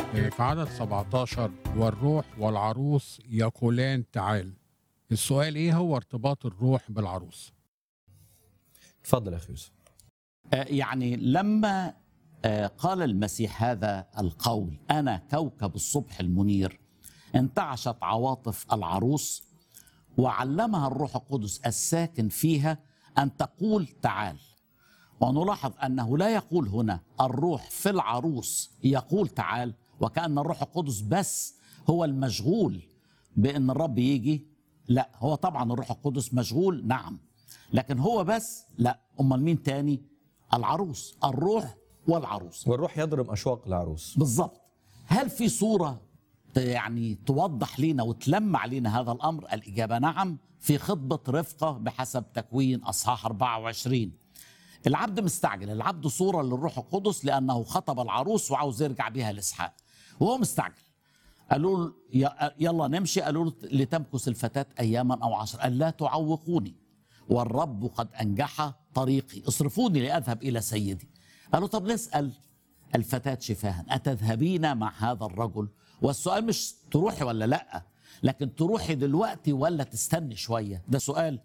في عدد 17 والروح والعروس يقولان تعال السؤال ايه هو ارتباط الروح بالعروس اتفضل يا اخي يوسف آه، يعني لما آه، قال المسيح هذا القول انا كوكب الصبح المنير انتعشت عواطف العروس وعلمها الروح القدس الساكن فيها ان تقول تعال ونلاحظ انه لا يقول هنا الروح في العروس يقول تعال وكان الروح القدس بس هو المشغول بان الرب يجي لا هو طبعا الروح القدس مشغول نعم لكن هو بس لا امال مين تاني العروس الروح والعروس والروح يضرب اشواق العروس بالضبط هل في صورة ت- يعني توضح لنا وتلمع لنا هذا الأمر الإجابة نعم في خطبة رفقة بحسب تكوين أصحاح 24 العبد مستعجل العبد صورة للروح القدس لأنه خطب العروس وعاوز يرجع بها لإسحاق وهو مستعجل قالوا له ي- يلا نمشي قالوا له لتمكث الفتاة أياما أو عشر قال لا تعوقوني والرب قد أنجح طريقي اصرفوني لأذهب إلى سيدي قالوا طب نسأل الفتاة شفاها أتذهبين مع هذا الرجل والسؤال مش تروحي ولا لأ لكن تروحي دلوقتي ولا تستني شوية ده سؤال